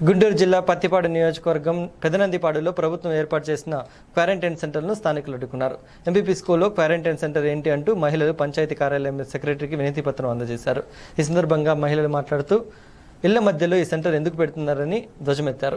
గుంటూరు జిల్లా పత్తిపాడు నియోజకవర్గం పెదనందిపాడులో ప్రభుత్వం ఏర్పాటు చేసిన క్వారంటైన్ సెంటర్ను స్థానికులు అడ్డుకున్నారు ఎంపీపీ స్కూల్లో క్వారంటైన్ సెంటర్ ఏంటి అంటూ మహిళలు పంచాయతీ కార్యాలయం సెక్రటరీకి వినతి పత్రం అందజేశారు ఈ సందర్భంగా మహిళలు మాట్లాడుతూ ఇళ్ల మధ్యలో ఈ సెంటర్ ఎందుకు పెడుతున్నారని ధ్వజమెత్తారు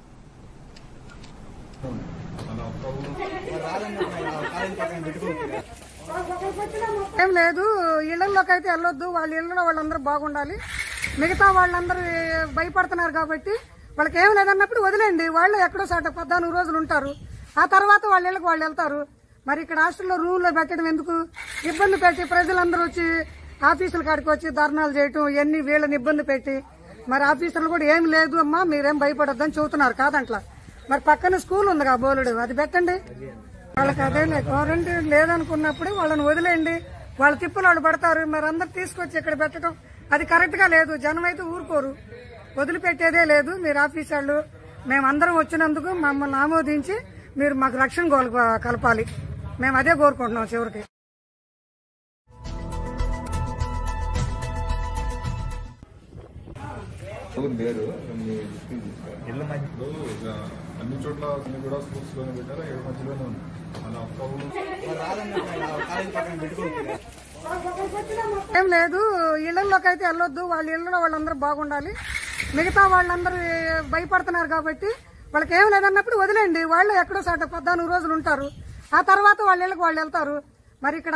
ఏం లేదు ఇళ్లలోకి అయితే వెళ్ళొద్దు వాళ్ళ ఇళ్లలో వాళ్ళందరూ బాగుండాలి మిగతా వాళ్ళందరూ భయపడుతున్నారు కాబట్టి వాళ్ళకి ఏం లేదన్నప్పుడు వదిలేండి వాళ్ళు ఎక్కడో సాట పద్నాలుగు రోజులు ఉంటారు ఆ తర్వాత వాళ్ళ ఇళ్ళకి వాళ్ళు వెళ్తారు మరి ఇక్కడ హాస్టల్లో రూమ్లో పెట్టడం ఎందుకు ఇబ్బంది పెట్టి ప్రజలందరూ వచ్చి ఆఫీసుల కాడికి వచ్చి ధర్నాలు చేయటం ఇవన్నీ వీళ్ళని ఇబ్బంది పెట్టి మరి ఆఫీసర్లు కూడా ఏం లేదు అమ్మా మీరేం భయపడొద్దని చెబుతున్నారు కాదంట్లా మరి పక్కన స్కూల్ ఉంది కా బోలుడు అది పెట్టండి వాళ్ళకి అదే క్వారంటైన్ లేదనుకున్నప్పుడు వాళ్ళని వదిలేయండి వాళ్ళ తిప్పులు వాళ్ళు పడతారు మరి అందరు తీసుకొచ్చి ఇక్కడ పెట్టడం అది కరెక్ట్ గా లేదు జనం అయితే ఊరుకోరు వదిలిపెట్టేదే లేదు మీరు ఆఫీస్ వాళ్ళు మేమందరం వచ్చినందుకు మమ్మల్ని ఆమోదించి మీరు మాకు రక్షణ గోలు కలపాలి మేము అదే కోరుకుంటున్నాం చివరికి ఎవరు లేరు మీ దృష్టికి తీసుకురా. ఇప్పుడు ఇక అన్ని చోట్ల అన్ని కూడా స్కూల్స్ లోనే పెట్టారా ఏడు మధ్యలోనే ఉంది మన ఒక్క ఊరు ఏం లేదు ఇళ్లలోకి అయితే వెళ్ళొద్దు వాళ్ళ ఇళ్లలో వాళ్ళందరూ బాగుండాలి మిగతా వాళ్ళందరూ భయపడుతున్నారు కాబట్టి వాళ్ళకి ఏం లేదన్నప్పుడు వదిలేండి వాళ్ళు ఎక్కడో సాట పద్నాలుగు రోజులు ఉంటారు ఆ తర్వాత వాళ్ళ ఇళ్ళకి వాళ్ళు వెళ్తారు మరి ఇక్కడ